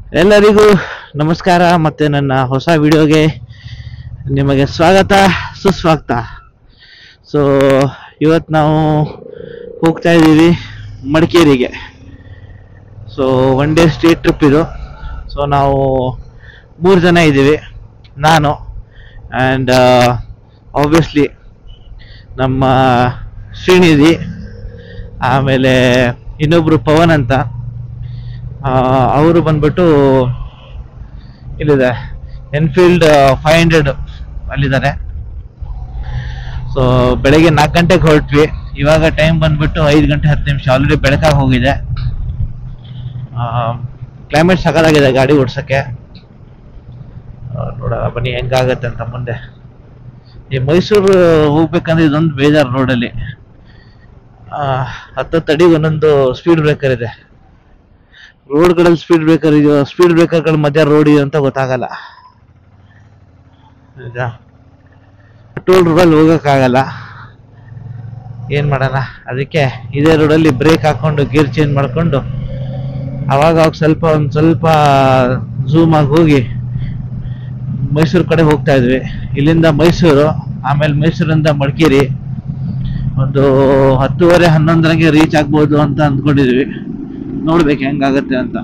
ಎಲ್ಲರಿಗೂ ನಮಸ್ಕಾರ ಮತ್ತೆ ನನ್ನ ಹೊಸ ವಿಡಿಯೋಗೆ ನಿಮಗೆ ಸ್ವಾಗತ ಸುಸ್ವಾಗತ ಸೊ ಇವತ್ತು ನಾವು ಹೋಗ್ತಾ ಇದ್ದೀವಿ ಮಡಿಕೇರಿಗೆ so one day state trip ಇದು ಸೊ ನಾವು ಮೂರು ಜನ ಇದ್ದೀವಿ ನಾನು ಆ್ಯಂಡ್ ಆಬ್ವಿಯಸ್ಲಿ ನಮ್ಮ ಶ್ರೀನಿಧಿ ಆಮೇಲೆ ಇನ್ನೊಬ್ರು ಪವನ್ ಅಂತ ಅವರು ಬಂದ್ಬಿಟ್ಟು ಇಲ್ಲಿದೆ ಎನ್ಫೀಲ್ಡ್ ಫೈವ್ ಹಂಡ್ರೆಡ್ ಅಲ್ಲಿದ್ದಾರೆ ಸೊ ಬೆಳಗ್ಗೆ ನಾಲ್ಕು ಗಂಟೆಗೆ ಹೊರಟ್ವಿ ಇವಾಗ ಟೈಮ್ ಬಂದ್ಬಿಟ್ಟು ಐದು ಗಂಟೆ ಹತ್ತು ನಿಮಿಷ ಆಲ್ರೆಡಿ ಬೆಳಕಾಗಿ ಹೋಗಿದೆ ಕ್ಲೈಮೇಟ್ ಸಖತ್ತಾಗಿದೆ ಗಾಡಿ ಓಡ್ಸೋಕ್ಕೆ ನೋಡೋಣ ಬನ್ನಿ ಹೆಂಗಾಗತ್ತೆ ಅಂತ ಮುಂದೆ ಈ ಮೈಸೂರು ಹೋಗ್ಬೇಕಂದ್ರೆ ಇದೊಂದು ಬೇಜಾರು ರೋಡಲ್ಲಿ ಹತ್ತತ್ತು ಅಡಿಗೆ ಒಂದೊಂದು ಸ್ಪೀಡ್ ಬ್ರೇಕರ್ ಇದೆ ರೋಡ್ಗಳಲ್ಲಿ ಸ್ಪೀಡ್ ಬ್ರೇಕರ್ ಇದೆಯೋ ಸ್ಪೀಡ್ ಬ್ರೇಕರ್ಗಳ ಮಧ್ಯ ರೋಡ್ ಇದೆಯೋ ಅಂತ ಗೊತ್ತಾಗಲ್ಲ ನಿಜ ಟೋಲ್ ರೋಡಲ್ಲಿ ಹೋಗೋಕ್ಕಾಗಲ್ಲ ಏನು ಮಾಡೋಣ ಅದಕ್ಕೆ ಇದೇ ರೋಡಲ್ಲಿ ಬ್ರೇಕ್ ಹಾಕ್ಕೊಂಡು ಗೇರ್ ಚೇಂಜ್ ಮಾಡಿಕೊಂಡು ಅವಾಗ ಅವಾಗ ಸ್ವಲ್ಪ ಒಂದು ಸ್ವಲ್ಪ ಝೂಮ್ ಆಗಿ ಹೋಗಿ ಮೈಸೂರು ಕಡೆ ಹೋಗ್ತಾ ಇದ್ವಿ ಇಲ್ಲಿಂದ ಮೈಸೂರು ಆಮೇಲೆ ಮೈಸೂರಿಂದ ಮಡಿಕೇರಿ ಒಂದು ಹತ್ತುವರೆ ಹನ್ನೊಂದರಂಗೆ ರೀಚ್ ಆಗ್ಬೋದು ಅಂತ ಅಂದ್ಕೊಂಡಿದ್ವಿ ನೋಡ್ಬೇಕು ಹೆಂಗಾಗತ್ತೆ ಅಂತ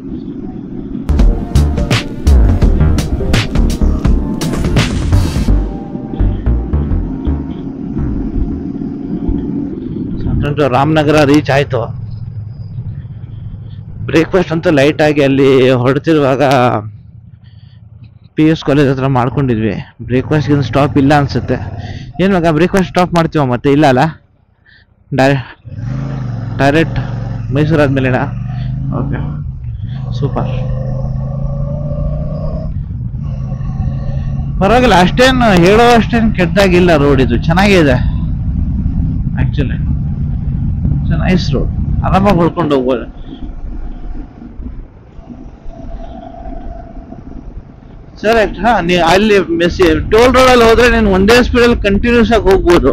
ಅಂತೂ ರಾಮನಗರ ರೀಚ್ ಆಯ್ತು ಬ್ರೇಕ್ಫಾಸ್ಟ್ ಅಂತೂ ಲೈಟ್ ಆಗಿ ಅಲ್ಲಿ ಹೊರಡ್ತಿರುವಾಗ ಪಿ ಎಸ್ ಕಾಲೇಜ್ ಹತ್ರ ಮಾಡ್ಕೊಂಡಿದ್ವಿ ಬ್ರೇಕ್ಫಾಸ್ಟ್ಗೆ ಸ್ಟಾಪ್ ಇಲ್ಲ ಅನ್ಸುತ್ತೆ ಏನು ಮಗ ಬ್ರೇಕ್ಫಾಸ್ಟ್ ಸ್ಟಾಪ್ ಮಾಡ್ತೀವ ಮತ್ತೆ ಇಲ್ಲ ಅಲ್ಲ ಡೈರೆ ಡೈರೆಕ್ಟ್ ಮೈಸೂರು ಆದ್ಮೇಲೆನಾ ಓಕೆ ಸೂಪರ್ ಪರವಾಗಿಲ್ಲ ಅಷ್ಟೇನು ಹೇಳೋ ಅಷ್ಟೇನು ಕೆಟ್ಟದಾಗಿಲ್ಲ ರೋಡ್ ಇದು ಚೆನ್ನಾಗಿದೆ ಆ್ಯಕ್ಚುಲಿ ನೈಸ್ ರೋಡ್ ಆರಾಮಾಗಿ ಹೊಡ್ಕೊಂಡು ಹೋಗ್ಬೋದು ಸರ್ ಹಾ ನೀ ಅಲ್ಲಿ ಮೆಸ್ಸಿ ಟೋಲ್ ರೋಡಲ್ಲಿ ಹೋದ್ರೆ ನೀನು ಒಂದೇ ಸ್ಪೀಡಲ್ಲಿ ಕಂಟಿನ್ಯೂಸ್ ಆಗಿ ಹೋಗ್ಬೋದು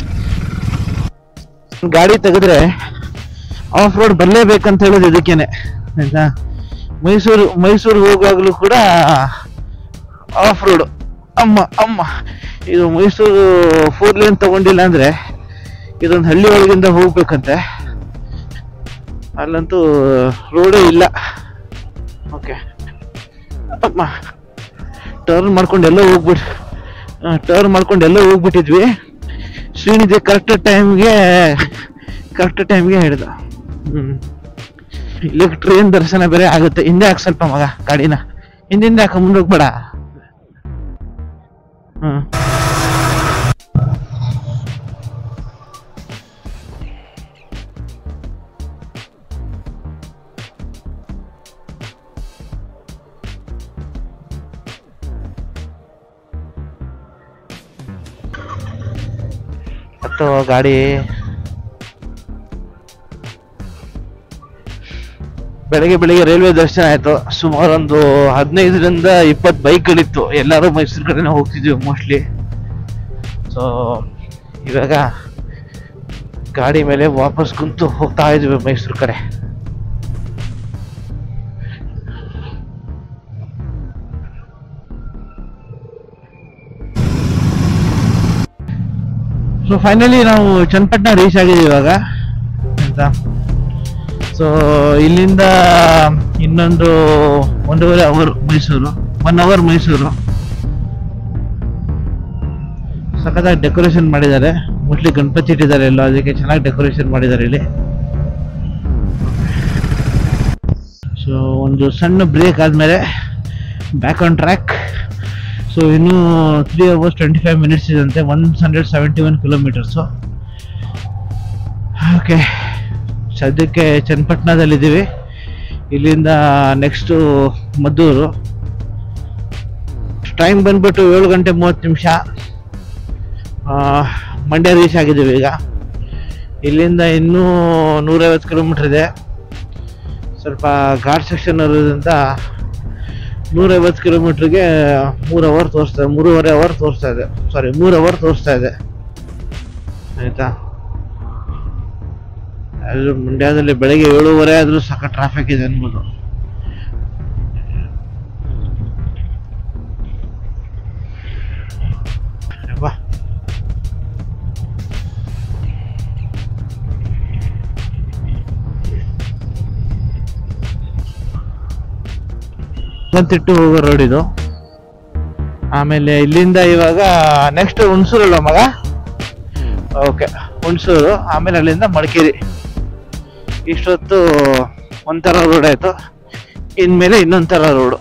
ಗಾಡಿ ತೆಗೆದ್ರೆ ಆಫ್ ರೋಡ್ ಬರಲೇಬೇಕಂತ ಹೇಳೋದು ಇದಕ್ಕೇನೆ ಆಯ್ತಾ ಮೈಸೂರು ಮೈಸೂರು ಹೋಗುವಾಗಲೂ ಕೂಡ ಆಫ್ ರೋಡ್ ಅಮ್ಮ ಅಮ್ಮ ಇದು ಮೈಸೂರು ಫೋರ್ ಲೇನ್ ತಗೊಂಡಿಲ್ಲ ಅಂದ್ರೆ ಇದೊಂದು ಹಳ್ಳಿ ಒಳಗಿಂದ ಹೋಗ್ಬೇಕಂತೆ ಅಲ್ಲಂತೂ ರೋಡೇ ಇಲ್ಲ ಓಕೆ ಅಮ್ಮ ಟರ್ನ್ ಮಾಡ್ಕೊಂಡು ಎಲ್ಲೋ ಹೋಗ್ಬಿಟ್ಟು ಟರ್ನ್ ಮಾಡ್ಕೊಂಡು ಎಲ್ಲೋ ಹೋಗ್ಬಿಟ್ಟಿದ್ವಿ ಶ್ರೀನಿಧಿ ಕರೆಕ್ಟ್ ಟೈಮ್ಗೆ ಕರೆಕ್ಟ್ ಟೈಮ್ಗೆ ಹಿಡ್ದ ಹ್ಮ್ ಇಲ್ಲಿ ಟ್ರೈನ್ ದರ್ಶನ ಬೇರೆ ಆಗುತ್ತೆ ಹಿಂದೆ ಹಾಕ್ ಸ್ವಲ್ಪ ಮಗ ಗಾಡಿನ ಹಿಂದಿಂದ ಹಾಕ ಮುಂದೆ ಹೋಗ್ಬೇಡ ಹ್ಮ್ ಅಥವಾ ಗಾಡಿ ಬೆಳಗ್ಗೆ ಬೆಳಿಗ್ಗೆ ರೈಲ್ವೆ ದರ್ಶನ ಆಯ್ತು ಸುಮಾರು ಒಂದು ಹದಿನೈದರಿಂದ ಇಪ್ಪತ್ತು ಬೈಕ್ಗಳಿತ್ತು ಎಲ್ಲರೂ ಮೈಸೂರು ಕಡೆನೇ ಹೋಗ್ತಿದ್ವಿ ಮೋಸ್ಟ್ಲಿ ಸೊ ಇವಾಗ ಗಾಡಿ ಮೇಲೆ ವಾಪಸ್ ಕುಂತು ಹೋಗ್ತಾ ಇದ್ವಿ ಮೈಸೂರು ಕಡೆ ಸೊ ಫೈನಲಿ ನಾವು ಚನ್ನಪಟ್ಟಣ ರೀಚ್ ಆಗಿದ್ದೀವಿ ಇವಾಗ ಆಯ್ತಾ ಸೊ ಇಲ್ಲಿಂದ ಇನ್ನೊಂದು ಒಂದೂವರೆ hour Mysuru one hour Mysuru ಸಖತ್ತಾಗಿ ಡೆಕೋರೇಷನ್ ಮಾಡಿದ್ದಾರೆ ಮೋಸ್ಟ್ಲಿ ಗಣಪತಿ ಇಟ್ಟಿದ್ದಾರೆ ಎಲ್ಲ ಅದಕ್ಕೆ ಚೆನ್ನಾಗಿ ಡೆಕೋರೇಷನ್ ಮಾಡಿದ್ದಾರೆ ಇಲ್ಲಿ ಸೊ ಒಂದು ಸಣ್ಣ ಬ್ರೇಕ್ ಆದಮೇಲೆ ಬ್ಯಾಕ್ ಆನ್ ಟ್ರ್ಯಾಕ್ ಸೊ ಇನ್ನೂ three hours twenty five minutes ಇದಂತೆ one hundred seventy one kilometres okay ಸದ್ಯಕ್ಕೆ ಚನ್ನಪಟ್ಟಣದಲ್ಲಿದ್ದೀವಿ ಇಲ್ಲಿಂದ ನೆಕ್ಸ್ಟು ಮದ್ದೂರು ಟೈಮ್ ಬಂದ್ಬಿಟ್ಟು ಏಳು ಗಂಟೆ ಮೂವತ್ತು ನಿಮಿಷ ಮಂಡ್ಯ ರೀಚ್ ಆಗಿದ್ದೀವಿ ಈಗ ಇಲ್ಲಿಂದ ಇನ್ನೂ ನೂರೈವತ್ತು ಕಿಲೋಮೀಟ್ರ್ ಇದೆ ಸ್ವಲ್ಪ ಘಾಟ್ ಸೆಕ್ಷನ್ ಇರೋದ್ರಿಂದ ನೂರೈವತ್ತು ಕಿಲೋಮೀಟ್ರಿಗೆ ಮೂರು ಅವರ್ ತೋರಿಸ್ತಾ ಇದೆ ಮೂರುವರೆ ಅವರ್ ತೋರಿಸ್ತಾ ಇದೆ ಸಾರಿ ಮೂರು ಅವರ್ ತೋರಿಸ್ತಾ ಇದೆ ಆಯಿತಾ ಅದು ಮಂಡ್ಯದಲ್ಲಿ ಬೆಳಗ್ಗೆ ಏಳುವರೆ ಆದರೂ ಸಾಕ ಟ್ರಾಫಿಕ್ ಇದೆ ಅನ್ಬೋದು ತಿಟ್ಟು ಹೋಗೋ ರೋಡ್ ಇದು ಆಮೇಲೆ ಇಲ್ಲಿಂದ ಇವಾಗ ನೆಕ್ಸ್ಟ್ ಹುಣಸೂರಲ್ಲ ಮಗ ಓಕೆ ಹುಣಸೂರು ಆಮೇಲೆ ಅಲ್ಲಿಂದ ಮಡಿಕೇರಿ ಇಷ್ಟೊತ್ತು ಒಂಥರ ರೋಡ್ ಆಯ್ತು ಇನ್ಮೇಲೆ ಇನ್ನೊಂಥರ ರೋಡು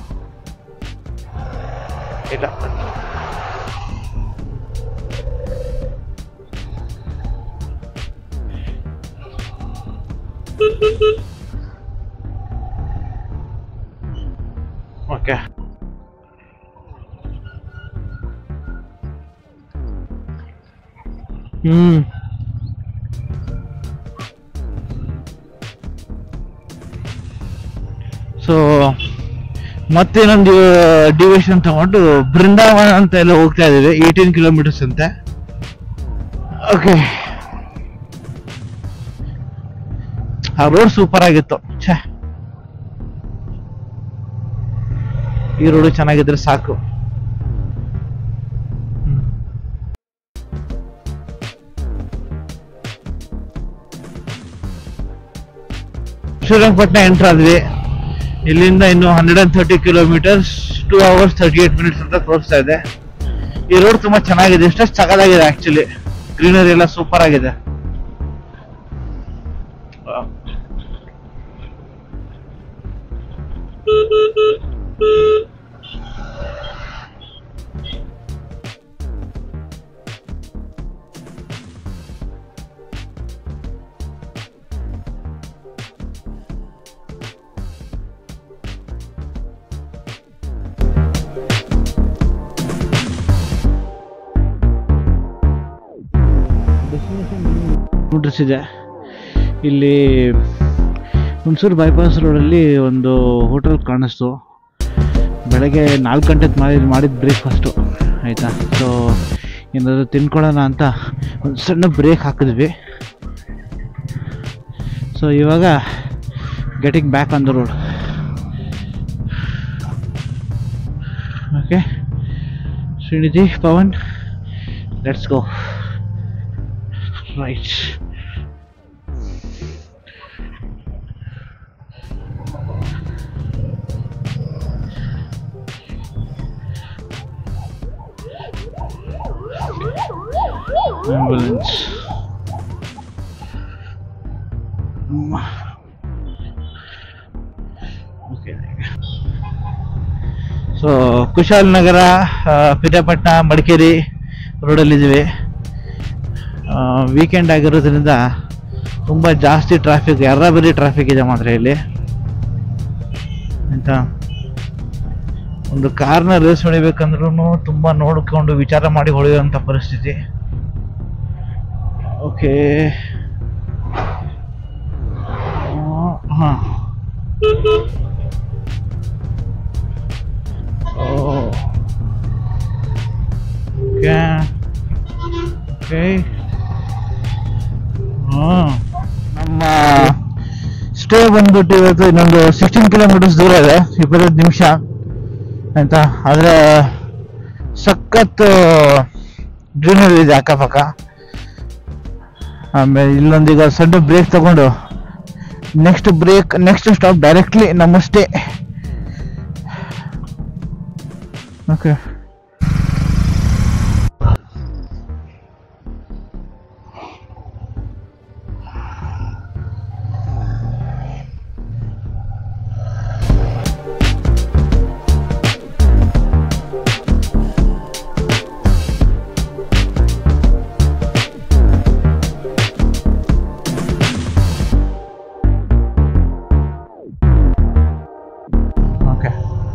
ಇಲ್ಲ ಓಕೆ ಹ್ಮ್ ಸೊ ಮತ್ತೇನೊಂದು ಡಿವಿಷನ್ ತಗೊಂಡು ಬೃಂದಾವನ ಅಂತ ಎಲ್ಲ ಹೋಗ್ತಾ ಇದೀವಿ ಏಯ್ಟೀನ್ ಕಿಲೋಮೀಟರ್ಸ್ ಅಂತೆ ಓಕೆ ಆ ರೋಡ್ ಸೂಪರ್ ಆಗಿತ್ತು ಛೇ ಈ ರೋಡು ಚೆನ್ನಾಗಿದ್ರೆ ಸಾಕು ಹ್ಮ್. ಶ್ರೀರಂಗಪಟ್ಟಣ ಎಂಟರ್ ಆದ್ವಿ ಇಲ್ಲಿಂದ ಇನ್ನು hundred and thirty kilometres two hours thirty eight minutes ಅಂತ ತೋರಿಸ್ತಾ ಇದೆ ಈ ರೋಡ್ ತುಂಬಾ ಚೆನ್ನಾಗಿದೆ ಎಷ್ಟಷ್ಟು ಸಗದಾಗಿದೆ ಆಕ್ಚುಲಿ ಗ್ರೀನರಿ ಎಲ್ಲ ಸೂಪರ್ ಆಗಿದೆ ಕಿಲೋಮೀಟರ್ಸ್ ಇದೆ ಇಲ್ಲಿ ಹುಣಸೂರು ಬೈಪಾಸ್ ರೋಡಲ್ಲಿ ಒಂದು ಹೋಟೆಲ್ ಕಾಣಿಸ್ತು ಬೆಳಗ್ಗೆ ನಾಲ್ಕು ಗಂಟೆ ಮಾಡಿ ಮಾಡಿದ ಬ್ರೇಕ್ಫಾಸ್ಟು ಆಯಿತಾ ಸೊ ಏನಾದರೂ ತಿನ್ಕೊಳ್ಳೋಣ ಅಂತ ಒಂದು ಸಣ್ಣ ಬ್ರೇಕ್ ಹಾಕಿದ್ವಿ ಸೊ ಇವಾಗ getting back on the road okay Srinidhi Pavan let's go right ambulance. So Kushalnagar ಆ, ಪಿರಿಯಾಪಟ್ಟಣ ಮಡಿಕೇರಿ ರೋಡಲ್ಲಿದ್ದೀವಿ ವೀಕೆಂಡ್ ಆಗಿರೋದ್ರಿಂದ ತುಂಬ ಜಾಸ್ತಿ ಟ್ರಾಫಿಕ್ ಬರೀ ಟ್ರಾಫಿಕ್ ಇದೆ ಮಾತ್ರ ಇಲ್ಲಿ ಆಯ್ತಾ ಒಂದು ಕಾರ್ನ ರೇಸ್ ಹೊಡಿಬೇಕಂದ್ರೂ ತುಂಬ ನೋಡ್ಕೊಂಡು ವಿಚಾರ ಮಾಡಿ ಹೊಡೆಯುವಂಥ ಪರಿಸ್ಥಿತಿ ಓಕೆ ಹಾಂ ಓಕೆ ಓಕೆ ಹಾಂ ನಮ್ಮ ಸ್ಟೇ ಬಂದ್ಬಿಟ್ಟು ಇವತ್ತು ಇನ್ನೊಂದು ಸಿಕ್ಸ್ಟೀನ್ ಕಿಲೋಮೀಟರ್ಸ್ ದೂರ ಇದೆ ಇಪ್ಪತ್ತೈದು ನಿಮಿಷ ಆಯ್ತಾ ಆದರೆ ಸಖತ್ ಗ್ರೀನರಿ ಇದೆ ಅಕ್ಕಪಕ್ಕ ಆಮೇಲೆ ಇಲ್ಲೊಂದೀಗ ಸಣ್ಣ ಬ್ರೇಕ್ ತಗೊಂಡು next break next stop directly ನಮ್ಮ ಸ್ಟೇ ಓಕೆ ಓಕೆ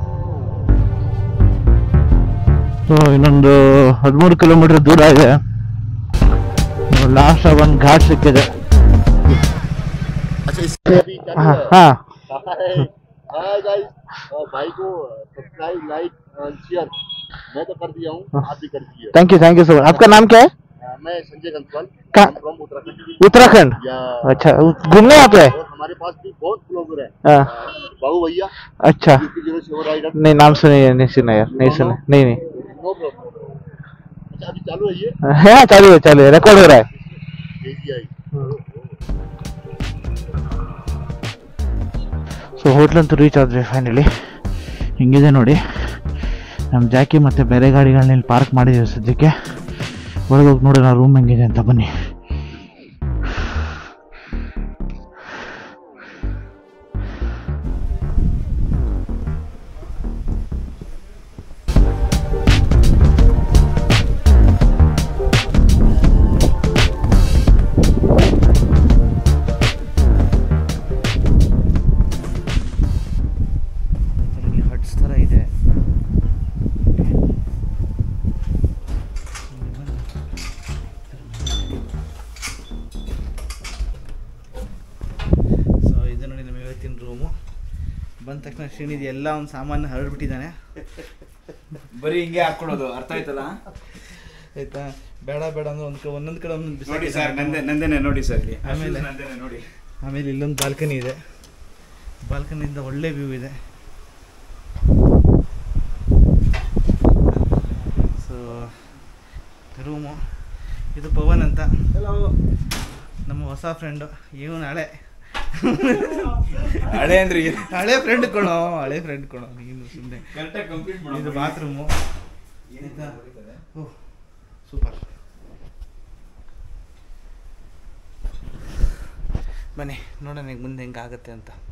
ಸೊ ಇನ್ನೊಂದು ಹದಿಮೂರು ಕಿಲೋಮೀಟರ್ ದೂರ ಇದೆ ಲಾಸ್ಟ್ ಒಂದು ಘಾಟ್ ಸಿಕ್ಕಿದೆ अच्छा इससे अभी क्या ಹಾ ಹಾ हाय गाइस भाई को सब्सक्राइब लाइक शेयर मैं तो कर दिया हूँ आप भी कर दीजिए thank you thank you so much आपका नाम क्या है अ, मैं संजय कंसवाल कहाँ? फ्रॉम उत्तराखंड उत्तराखंड या अच्छा घूमने आते हैं और हमारे पास भी बहुत ब्लॉगर है हाँ, बाबू भैया अच्छा यूपी जीरो सेवन राइडर नहीं नाम सुने नहीं सुना यार नहीं सुना नहीं नहीं नो प्रॉब्लम अच्छा अभी चालू है ये हाँ चालू है चालू है रिकॉर्ड हो रहा है AGI ಸೊ ಹೋಟ್ಲ್ ಅಂತೂ ರೀಚ್ ಆದ್ವಿ ಫೈನಲಿ ಹಿಂಗಿದೆ ನೋಡಿ ನಮ್ಮ ಜಾಕಿ ಮತ್ತು ಬೇರೆ ಗಾಡಿಗಳನ್ನ ಇಲ್ಲಿ ಪಾರ್ಕ್ ಮಾಡಿದ್ದೀವಿ ಸದ್ಯಕ್ಕೆ ಒಳಗೆ ಹೋಗಿ ನೋಡೋಣ ರೂಮ್ ಹೆಂಗಿದೆ ಅಂತ ಬನ್ನಿ ಹಟ್ಸ್ ಥರ ಇದೆ ಸೊ ಇದು ನೋಡಿ ನಮ್ಮ ಇವತ್ತಿನ ರೂಮು ಬಂದ ತಕ್ಷಣ ಶ್ರೀನಿಧಿ ಎಲ್ಲ ಒಂದು ಸಾಮಾನು ಹರಡ್ಬಿಟ್ಟಿದ್ದಾನೆ ಬರೀ ಹಿಂಗೆ ಹಾಕೊಳ್ಳೋದು ಅರ್ಥ ಆಯ್ತಲ್ಲ ಆಯ್ತಾ ಬೇಡ ಬೇಡ ಅಂದ್ರೆ ಒಂದು ಕಡೆ ಒಂದೊಂದು ಕಡೆ ಒಂದೊಂದು ನೋಡಿ ಬಿಸಾಕಿದ್ದಾನೆ. ಸರ್ ನಂದೇ ನಂದೇನೆ ನೋಡಿ ಸರ್ ಇಲ್ಲಿ ಆಮೇಲೆ? ನಂದೇನೆ ನೋಡಿ ಆಮೇಲೆ ಇಲ್ಲೊಂದು ಬಾಲ್ಕನಿ ಇದೆ ಬಾಲ್ಕನಿಯಿಂದ ಒಳ್ಳೆ ವ್ಯೂ ಇದೆ ಸೊ ರೂಮು ಇದು ಪವನ್ ಅಂತ ನಮ್ಮ ಹೊಸ ಫ್ರೆಂಡು ಇವನು ಹಳೆ ಹಳೆ ಅಂದ್ರೆ ಹಳೆ ಫ್ರೆಂಡ್ ಕೊಣೋ ಹಳೆ ಫ್ರೆಂಡ್ ಕೊಣೋ ನೀನು ಸುಮ್ಮನೆ ಕರೆಕ್ಟಾಗಿ ಕಂಪ್ಲೀಟ್ ಇದು ಬಾತ್ರೂಮು ಓಹ್ ಸೂಪರ್ ಬನ್ನಿ ನೋಡೋಣ ಈಗ ಮುಂದೆ ಹೆಂಗಾಗುತ್ತೆ ಅಂತ